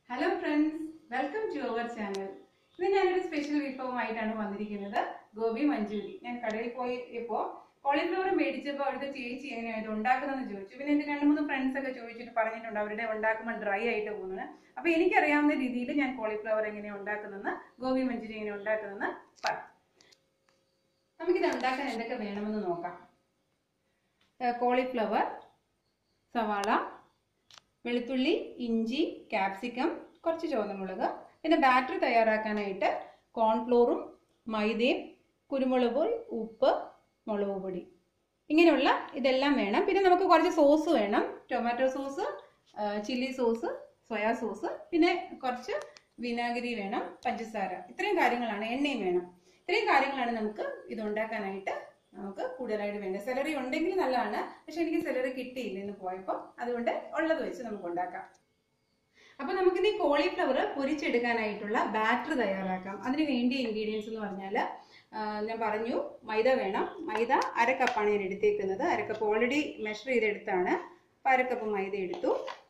Hello friends welcome to our channel ഇന്ന് ഞാനൊരു special വിഭവമായിട്ടാണ് വന്നിരിക്കുന്നത് ഗോബി മഞ്ചൂരി ഞാൻ കടയിൽ പോയി ഇപ്പോൾ കോളിഫ്ലവർ മേടിച്ചപ്പോൾ അവിടുത്തെ ചേച്ചി എങ്ങനെയാണ് ഇത് ഉണ്ടാക്കുന്നതെന്ന് ചോദിച്ചു പിന്നെ എൻ്റെ രണ്ട് മൂന്ന് ഫ്രണ്ട്സ് ഒക്കെ ചോദിച്ചിട്ട് പറഞ്ഞിട്ടുണ്ട് അവരുടെ ഉണ്ടാക്കുമ്പോൾ ഡ്രൈ ആയിട്ട് പോകുന്നത് അപ്പോൾ എനിക്കറിയാവുന്ന രീതിയിൽ ഞാൻ കോളിഫ്ലവർ എങ്ങനെയാണ് ഉണ്ടാക്കുന്നതെന്ന് ഗോബി മഞ്ചൂരി എങ്ങനെ ഉണ്ടാക്കുന്നതെന്ന് പറയാം നമുക്കിത് ഉണ്ടാക്കാൻ എന്തൊക്കെ വേണമെന്ന് നോക്കാം കോളിഫ്ലവർ സവാള വെളുത്തുള്ളി ഇഞ്ചി ക്യാപ്സിക്കം കുറച്ച് ചുവന്നമുളക് പിന്നെ ബാറ്റർ തയ്യാറാക്കാനായിട്ട് കോൺഫ്ലോറും മൈദയും കുരുമുളക് പൊടി ഉപ്പ് മുളക് പൊടി ഇങ്ങനെയുള്ള ഇതെല്ലാം വേണം പിന്നെ നമുക്ക് കുറച്ച് സോസ് വേണം tomato sauce chilli sauce soya sauce പിന്നെ കുറച്ച് വിനാഗിരി വേണം പഞ്ചസാര ഇത്രയും കാര്യങ്ങളാണ് എണ്ണയും വേണം ഇത്രയും കാര്യങ്ങളാണ് നമുക്ക് ഇത് ഉണ്ടാക്കാനായിട്ട് നമുക്ക് കൂടുതലായിട്ട് വേണ്ടത് സെലറി ഉണ്ടെങ്കിൽ നല്ലതാണ് പക്ഷെ എനിക്ക് സെലറി കിട്ടിയില്ല ഇന്ന് പോയപ്പോൾ അതുകൊണ്ട് ഉള്ളത് വെച്ച് നമുക്ക് ഉണ്ടാക്കാം അപ്പൊ നമുക്കിനി കോളിഫ്ലവർ പൊരിച്ചെടുക്കാനായിട്ടുള്ള ബാറ്റർ തയ്യാറാക്കാം അതിന് വേണ്ടിയ ഇൻഗ്രീഡിയൻസ് എന്ന് പറഞ്ഞാൽ ഞാൻ പറഞ്ഞു മൈദ വേണം മൈദ അര കപ്പാണ് ഞാൻ എടുത്തേക്കുന്നത് അരക്കപ്പ് ഓൾറെഡി മെഷർ ചെയ്തെടുത്താണ് അപ്പൊ അരക്കപ്പ് മൈദ എടുത്തു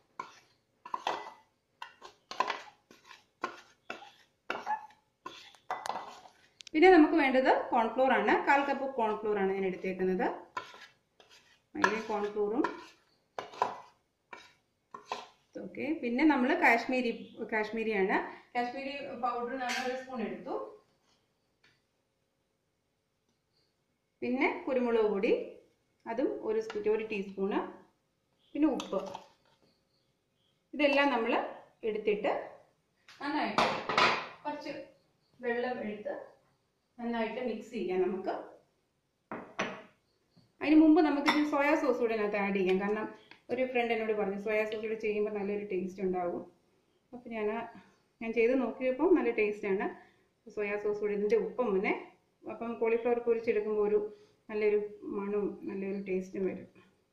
പിന്നെ നമുക്ക് വേണ്ടത് കോൺഫ്ലോർ ആണ് കാൽ കപ്പ് കോൺഫ്ലോർ ആണ് ഞാൻ എടുത്തേക്കുന്നത് മൈദ കോൺഫ്ലോറും ഓക്കെ പിന്നെ നമ്മൾ കാശ്മീരി കാശ്മീരിയാണ് കാശ്മീരി പൗഡർ നമ്മൾ ഒരു സ്പൂൺ എടുത്തു പിന്നെ കുരുമുളക് പൊടി അതും ഒരു ഒരു ടീസ്പൂണ് പിന്നെ ഉപ്പ് ഇതെല്ലാം നമ്മൾ എടുത്തിട്ട് നന്നായിട്ട് കുറച്ച് വെള്ളം എടുത്ത് നന്നായിട്ട് മിക്സ് ചെയ്യാം നമുക്ക് അതിന് മുമ്പ് നമുക്ക് ഇത് സോയാ സോസ് കൂടെ അതിനകത്ത് ആഡ് ചെയ്യാം കാരണം ഒരു ഫ്രണ്ട് എന്നോട് പറഞ്ഞു സോയാ സോസ് കൂടെ ചെയ്യുമ്പോൾ നല്ലൊരു ടേസ്റ്റ് ഉണ്ടാകും അപ്പോൾ ഞാൻ ഞാൻ ചെയ്ത് നോക്കിയപ്പോൾ നല്ല ടേസ്റ്റാണ് സോയാ സോസ് കൂടെ ഇതിൻ്റെ ഉപ്പം പിന്നെ അപ്പം കോളിഫ്ലവർ പൊരിച്ചെടുക്കുമ്പോൾ ഒരു നല്ലൊരു മണവും നല്ലൊരു ടേസ്റ്റും വരും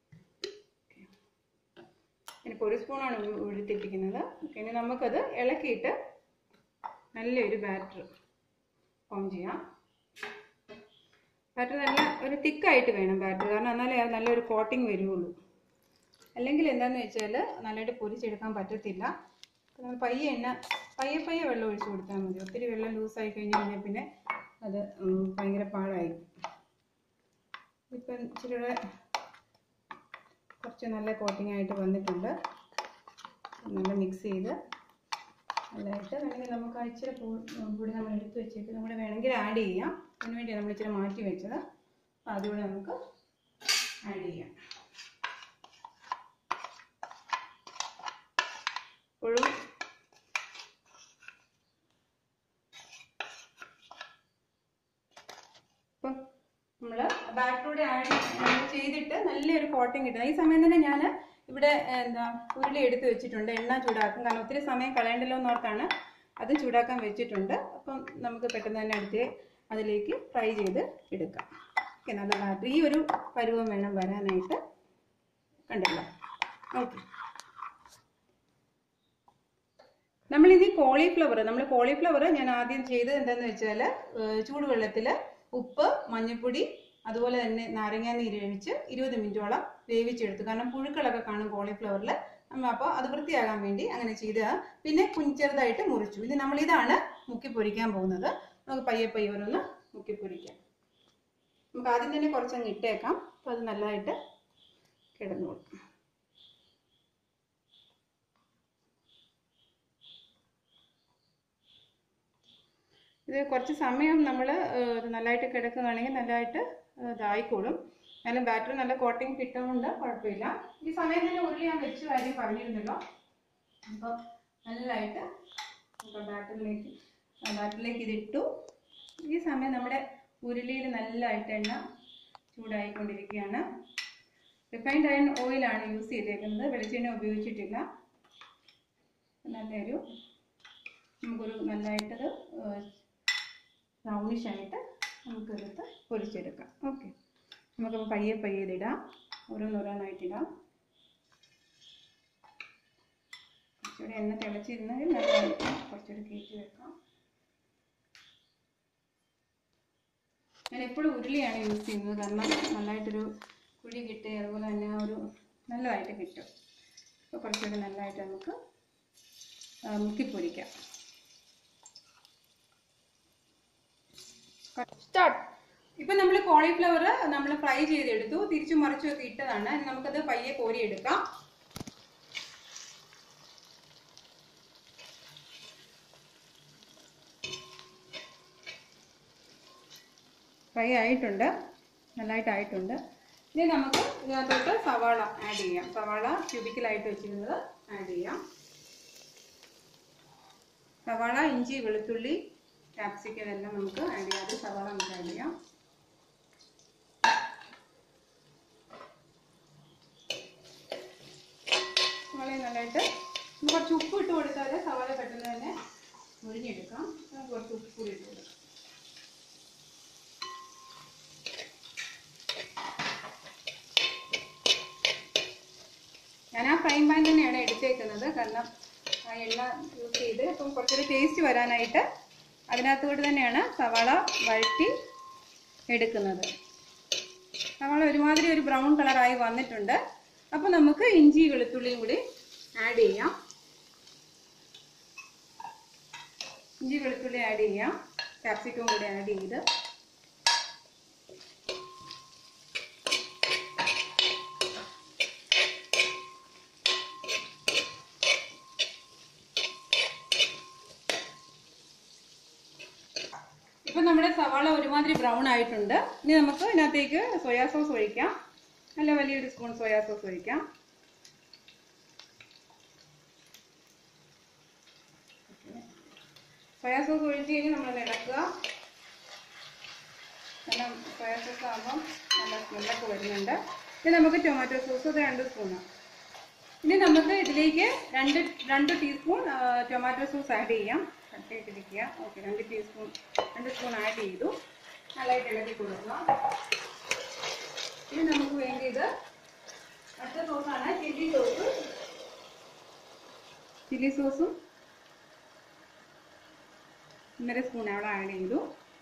ഞാനിപ്പോൾ ഒരു സ്പൂണാണ് എടുത്തിരിക്കുന്നത് ഓക്കെ ഇനി നമുക്കത് ഇളക്കിയിട്ട് നല്ലൊരു ബാറ്റർ ഫോം ചെയ്യാം ബാറ്റർ നല്ല ഒരു തിക്കായിട്ട് വേണം ബാറ്റർ കാരണം എന്നാലേ അത് നല്ലൊരു കോട്ടിങ് വരുള്ളൂ അല്ലെങ്കിൽ എന്താണെന്ന് വെച്ചാൽ നല്ലതായിട്ട് പൊരിച്ചെടുക്കാൻ പറ്റത്തില്ല നമ്മൾ പയ്യെ എണ്ണ പയ്യെ പയ്യെ വെള്ളം ഒഴിച്ചു കൊടുത്താൽ മതി ഒത്തിരി വെള്ളം ലൂസായി കഴിഞ്ഞ് കഴിഞ്ഞാൽ പിന്നെ അത് ഭയങ്കര പാഴായി ഇപ്പം ഇച്ചിരി കൂടെ കുറച്ച് നല്ല കോട്ടിംഗ് ആയിട്ട് വന്നിട്ടുണ്ട് നല്ല മിക്സ് ചെയ്ത് നല്ലതായിട്ട് വേണമെങ്കിൽ നമുക്ക് ആ ഇച്ചിരി കൂടി നമ്മൾ എടുത്ത് വെച്ചേക്ക് നമ്മുടെ വേണമെങ്കിൽ ആഡ് ചെയ്യാം അതിന് വേണ്ടി നമ്മൾ ഇച്ചിരി മാറ്റി വെച്ചത് അപ്പോൾ അതുകൂടെ നമുക്ക് ആഡ് ചെയ്യാം ഇപ്പോഴും ഇപ്പം നമ്മൾ ബാറ്ററൂടെ ആഡ് ചെയ്തിട്ട് നല്ലൊരു കോട്ടിങ് കിട്ടുന്നത് ഈ സമയം തന്നെ ഞാൻ ഇവിടെ എന്താ ഉരുളി എടുത്ത് വെച്ചിട്ടുണ്ട് എണ്ണ ചൂടാക്കും കാരണം ഒത്തിരി സമയം കളയണ്ടല്ലോ എന്നോർത്താണ് അത് ചൂടാക്കാൻ വെച്ചിട്ടുണ്ട് അപ്പം നമുക്ക് പെട്ടെന്ന് തന്നെ എടുത്ത് അതിലേക്ക് ഫ്രൈ ചെയ്ത് എടുക്കാം ഓക്കെ നല്ല ബാറ്റർ ഈ ഒരു പരുവം വേണം വരാനായിട്ട് കണ്ടല്ലോ ഓക്കെ നമ്മളിത് കോളിഫ്ലവർ നമ്മൾ കോളിഫ്ലവർ ഞാൻ ആദ്യം ചെയ്തത് എന്താണെന്ന് വെച്ചാൽ ചൂടുവെള്ളത്തിൽ ഉപ്പ് മഞ്ഞൾപ്പൊടി അതുപോലെ തന്നെ നാരങ്ങ നീര് ഒഴിച്ച് ഇരുപത് മിനിറ്റോളം വേവിച്ചെടുത്തു കാരണം പുഴുക്കളൊക്കെ കാണും കോളിഫ്ലവറിൽ അപ്പോൾ അത് വൃത്തിയാകാൻ വേണ്ടി അങ്ങനെ ചെയ്ത് പിന്നെ ചെറുതായിട്ട് മുറിച്ചു ഇത് നമ്മൾ ഇതാണ് മുക്കി പൊരിക്കാൻ പോകുന്നത് നമുക്ക് പയ്യെ പയ്യെ ഓരോന്ന് മുക്കി പൊരിക്കാം നമുക്ക് ആദ്യം തന്നെ കുറച്ചങ്ങ് ഇട്ടേക്കാം അപ്പോൾ അത് നല്ലതായിട്ട് കിടന്നോളും ഇത് കുറച്ച് സമയം നമ്മൾ നല്ലതായിട്ട് കിടക്കുകയാണെങ്കിൽ നല്ലതായിട്ട് ഇതായിക്കോളും എന്നാലും ബാറ്ററി നല്ല കോട്ടിങ് കിട്ടുന്നുണ്ട് കുഴപ്പമില്ല ഈ സമയം തന്നെ ഉരുളി ഞാൻ വെച്ച കാര്യം പറഞ്ഞിരുന്നല്ലോ അപ്പോൾ നല്ലതായിട്ട് ഇപ്പോൾ ബാറ്ററിലേക്ക് ബാറ്ററിലേക്ക് ഇതിട്ടു ഈ സമയം നമ്മുടെ ഉരുളിയിൽ നല്ലതായിട്ട് എണ്ണ ചൂടായിക്കൊണ്ടിരിക്കുകയാണ് റിഫൈൻഡ് അയൺ ഓയിലാണ് യൂസ് ചെയ്തേക്കുന്നത് വെളിച്ചെണ്ണ ഉപയോഗിച്ചിട്ടില്ല നല്ലൊരു നമുക്കൊരു നല്ലതായിട്ടത് ബ്രൗണിഷ് ആയിട്ട് നമുക്കെടുത്ത് പൊരിച്ചെടുക്കാം ഓക്കെ നമുക്കപ്പോൾ പയ്യെ പയ്യെ ഇതിടാം ഓരോന്നോരോന്നായിട്ടിടാം കുറച്ചുകൂടി എണ്ണ തിളച്ചിരുന്നെങ്കിൽ നല്ലതായിട്ട് കുറച്ചുകൂടി കയറ്റി വെക്കാം ഞാൻ എപ്പോഴും ഉരുളിയാണ് യൂസ് ചെയ്യുന്നത് കാരണം നല്ലതായിട്ടൊരു കുഴി കിട്ടി അതുപോലെ തന്നെ ഒരു നല്ലതായിട്ട് കിട്ടും അപ്പോൾ കുറച്ചുകൂടി നല്ലതായിട്ട് നമുക്ക് ആ, മുക്കിപ്പൊരിക്കാം സ്റ്റാർട്ട് ഇപ്പൊ നമ്മൾ കോളിഫ്ലവർ നമ്മൾ ഫ്രൈ ചെയ്തെടുത്തു തിരിച്ചു മറിച്ചും ഒക്കെ ഇട്ടതാണ് ഇനി നമുക്കത് പയ്യെ കോരിയെടുക്കാം ഫ്രൈ ആയിട്ടുണ്ട് നല്ലതായിട്ടായിട്ടുണ്ട് ഇനി നമുക്ക് ഇതിനകത്തോട്ട് സവാള ആഡ് ചെയ്യാം സവാള ക്യൂബിക്കലായിട്ട് വെച്ചിരുന്നത് ആഡ് ചെയ്യാം സവാള ഇഞ്ചി വെളുത്തുള്ളി ക്യാപ്സിക്കം എല്ലാം നമുക്ക് ആഡ് ചെയ്യാം അത് സവാള നമുക്ക് ആഡ് ചെയ്യാം സവാളയെ നല്ലതായിട്ട് ഒന്ന് കുറച്ച് ഉപ്പ് ഇട്ട് കൊടുത്താൽ സവാള പെട്ടെന്ന് തന്നെ മുരിഞ്ഞെടുക്കാം നമുക്ക് കുറച്ച് ഉപ്പ് കൂടി ഇട്ട് കൊടുക്കാം ഞാൻ ആ ഫ്രൈ പാൻ തന്നെയാണ് എടുത്തേക്കുന്നത് കാരണം ആ എണ്ണ യൂസ് ചെയ്ത് അപ്പം കുറച്ചൊരു ടേസ്റ്റ് വരാനായിട്ട് അതിനകത്തോട്ട് തന്നെയാണ് സവാള വഴറ്റി എടുക്കുന്നത് സവാള ഒരുമാതിരി ഒരു ബ്രൗൺ കളറായി വന്നിട്ടുണ്ട് അപ്പോൾ നമുക്ക് ഇഞ്ചി വെളുത്തുള്ളിയും കൂടി ആഡ് ചെയ്യാം ഇഞ്ചി വെളുത്തുള്ളി ആഡ് ചെയ്യാം ക്യാപ്സിക്കം കൂടി ആഡ് ചെയ്ത് ഇപ്പൊ നമ്മുടെ സവാള ഒരുമാതിരി ബ്രൗൺ ആയിട്ടുണ്ട് ഇനി നമുക്ക് ഇതിനകത്തേക്ക് സോയാ സോസ് ഒഴിക്കാം നല്ല വലിയൊരു സ്പൂൺ സോയാ സോസ് ഒഴിക്കാം സോയാ സോസ് ഒഴിച്ച് കഴിഞ്ഞ് നമ്മൾ ഇളക്കുക നല്ല സോയാ സോസ് ആകുമ്പം നല്ല സ്മെല്ലൊക്കെ വരുന്നുണ്ട് ഇനി നമുക്ക് ടൊമാറ്റോ സോസ് അത് രണ്ട് സ്പൂണ് ഇനി നമുക്ക് ഇതിലേക്ക് രണ്ട് രണ്ട് ടീസ്പൂൺ ടൊമാറ്റോ സോസ് ആഡ് ചെയ്യാം കട്ടിയിട്ടിരിക്കുക ഓക്കെ രണ്ട് ടീസ്പൂൺ രണ്ട് സ്പൂൺ ആഡ് ചെയ്തു നല്ലതായിട്ട് ഇളക്കി കൊടുക്കുക ഇനി നമുക്ക് വേണ്ടിയത് അടുത്ത സോസാണ് ചില്ലി സോസ് ചില്ലി സോസും ഒന്നര സ്പൂൺ അവിടെ ആഡ് ചെയ്തു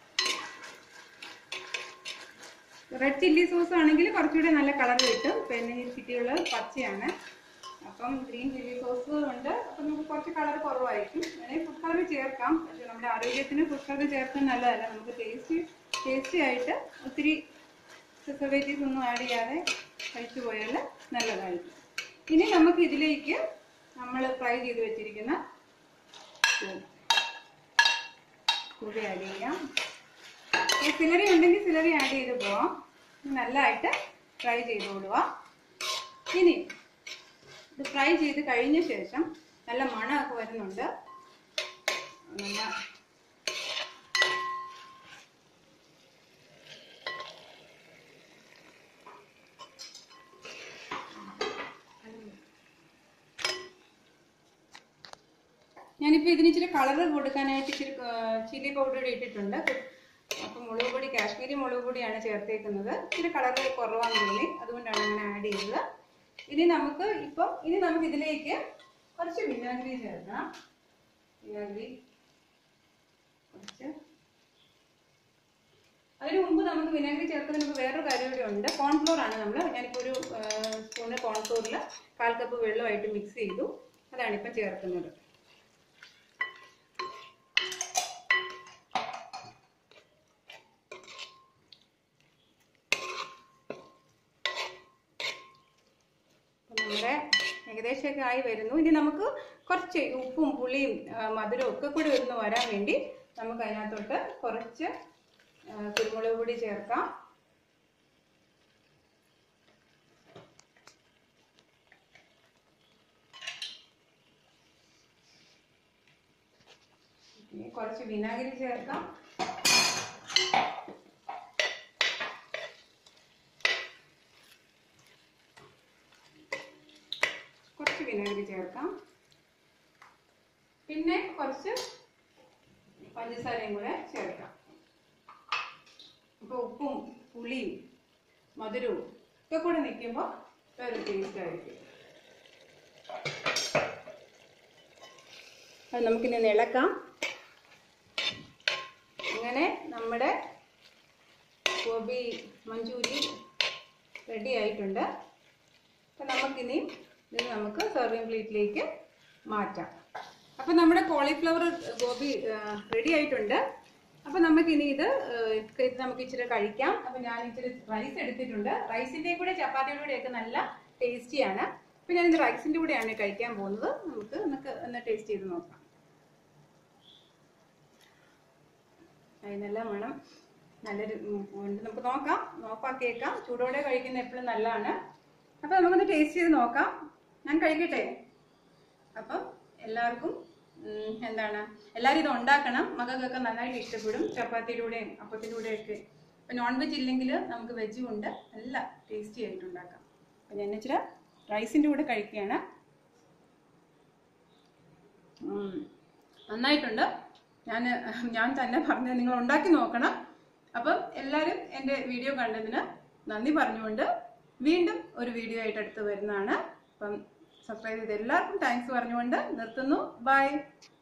റെഡ് ചില്ലി സോസ് ആണെങ്കിൽ കുറച്ചുകൂടി നല്ല കളർ കിട്ടും പിന്നെ ഈ ചിട്ടിയുള്ളത് പച്ചയാണ് അപ്പം ഗ്രീൻ ചില്ലി സോസ് ഉണ്ട് അപ്പം നമുക്ക് കുറച്ച് കളർ കുറവായിരിക്കും വേണമെങ്കിൽ ഫുഡ് കളർ ചേർക്കാം പക്ഷെ നമ്മുടെ ആരോഗ്യത്തിന് ഫുഡ് കളർ ചേർക്കാൻ നല്ലതല്ല നമുക്ക് ടേസ്റ്റ് ടേസ്റ്റി ആയിട്ട് ഒത്തിരി പ്രിസർവേറ്റീവ്സ് ഒന്നും ആഡ് ചെയ്യാതെ കഴിച്ചു പോയാൽ നല്ലതായിരിക്കും ഇനി നമുക്ക് ഇതിലേക്ക് നമ്മൾ ഫ്രൈ ചെയ്ത് വെച്ചിരിക്കുന്ന കൂടി ആഡ് ചെയ്യാം സിലറി ഉണ്ടെങ്കിൽ സിലറി ആഡ് ചെയ്ത് പോവാം നല്ലതായിട്ട് ഫ്രൈ ചെയ്തോളുക ഇനി ഇത് ഫ്രൈ ചെയ്ത് കഴിഞ്ഞ ശേഷം നല്ല മണമൊക്കെ വരുന്നുണ്ട് നല്ല ഞാനിപ്പോൾ ഇതിന് ഇച്ചിരി കളർ കൊടുക്കാനായിട്ട് ഇച്ചിരി ചില്ലി പൗഡർ ഇട്ടിട്ടുണ്ട് അപ്പം മുളക് പൊടി കാശ്മീരി മുളക് പൊടിയാണ് ചേർത്തേക്കുന്നത് ഇച്ചിരി കളർ കുറവാന്ന് തോന്നി അതുകൊണ്ടാണ് അങ്ങനെ ആഡ് ചെയ്തത് ഇനി നമുക്ക് ഇപ്പം ഇനി നമുക്ക് ഇതിലേക്ക് കുറച്ച് വിനാഗിരി ചേർക്കണം വിനാഗിരി കുറച്ച് അതിന് മുമ്പ് നമുക്ക് വിനാഗിരി ചേർക്കുന്നതിന് മുമ്പ് വേറൊരു കാര്യം കൂടി ഉണ്ട് കോൺഫ്ലോർ ആണ് നമ്മൾ ഞാനിപ്പോൾ ഒരു സ്പൂണ് കോൺഫ്ലോറിൽ കാൽ കപ്പ് വെള്ളമായിട്ട് മിക്സ് ചെയ്തു അതാണ് ഇപ്പം ചേർക്കുന്നത് അപ്പം നമ്മുടെ ഏകദേശമൊക്കെ ആയി വരുന്നു ഇനി നമുക്ക് കുറച്ച് ഉപ്പും പുളിയും ആ, മധുരവും ഒക്കെ കൂടി ഒന്ന് വരാൻ വേണ്ടി നമുക്ക് അതിനകത്തോട്ട് കുറച്ച് ആ, കുരുമുളക് പൊടി ചേർക്കാം ഇനി കുറച്ച് വിനാഗിരി ചേർക്കാം കുറച്ച് വിനാഗിരി ചേർക്കാം പിന്നെ കുറച്ച് പഞ്ചസാരയും കൂടെ ചേർക്കാം അപ്പോൾ ഉപ്പും പുളിയും മധുരവും ഒക്കെ കൂടെ നിൽക്കുമ്പോൾ വേറെ ടേസ്റ്റ് ആയിരിക്കും അത് നമുക്കിനി ഒന്ന് ഇളക്കാം അങ്ങനെ നമ്മുടെ ഗോബി മഞ്ചൂരി റെഡി ആയിട്ടുണ്ട് അപ്പം നമുക്കിനി ഇത് നമുക്ക് സെർവിങ് പ്ലേറ്റിലേക്ക് മാറ്റാം അപ്പൊ നമ്മുടെ കോളിഫ്ലവർ ഗോപി റെഡി ആയിട്ടുണ്ട് അപ്പൊ നമുക്ക് ഇനി ഇത് ഏഹ്, ഇത് നമുക്ക് ഇച്ചിരി കഴിക്കാം അപ്പൊ ഞാൻ ഇച്ചിരി റൈസ് എടുത്തിട്ടുണ്ട് റൈസിന്റെ കൂടെ ചപ്പാത്തിയുടെ കൂടെ ഒക്കെ നല്ല ടേസ്റ്റിയാണ് അപ്പൊ ഞാൻ ഇത് റൈസിന്റെ കൂടെയാണ് കഴിക്കാൻ പോകുന്നത് നമുക്ക് നമുക്ക് ഒന്ന് ടേസ്റ്റ് ചെയ്ത് നോക്കാം അതിന് നല്ല മണം നല്ലൊരു ഉം, ഉണ്ട്. നമുക്ക് നോക്കാം നോക്കാം കേൾക്കാം ചൂടോടെ കഴിക്കുന്ന എപ്പോഴും നല്ലതാണ് അപ്പൊ നമുക്കൊന്ന് ടേസ്റ്റ് ചെയ്ത് നോക്കാം ഞാൻ കഴിക്കട്ടെ അപ്പം എല്ലാവർക്കും ഉം, എന്താണ് എല്ലാവരും ഇത് ഉണ്ടാക്കണം മക്കൾക്കൊക്കെ നന്നായിട്ട് ഇഷ്ടപ്പെടും ചപ്പാത്തിയുടെ കൂടെയും അപ്പത്തിൻ്റെ കൂടെയൊക്കെ ഇപ്പം നോൺ വെജ് ഇല്ലെങ്കിൽ നമുക്ക് വെജും ഉണ്ട് നല്ല ടേസ്റ്റി ആയിട്ട് ഉണ്ടാക്കാം അപ്പം ഞാൻ ഇച്ചിരി റൈസിൻ്റെ കൂടെ കഴിക്കുകയാണ് ഉം. നന്നായിട്ടുണ്ട് ഞാൻ ഞാൻ തന്നെ പറഞ്ഞത് നിങ്ങൾ ഉണ്ടാക്കി നോക്കണം അപ്പം എല്ലാവരും എൻ്റെ വീഡിയോ കണ്ടതിന് നന്ദി പറഞ്ഞുകൊണ്ട് വീണ്ടും ഒരു വീഡിയോ ആയിട്ട് അടുത്ത് വരുന്നതാണ് അപ്പം സബ്സ്ക്രൈബ് ചെയ്ത് എല്ലാവർക്കും താങ്ക്സ് പറഞ്ഞുകൊണ്ട് നിർത്തുന്നു ബൈ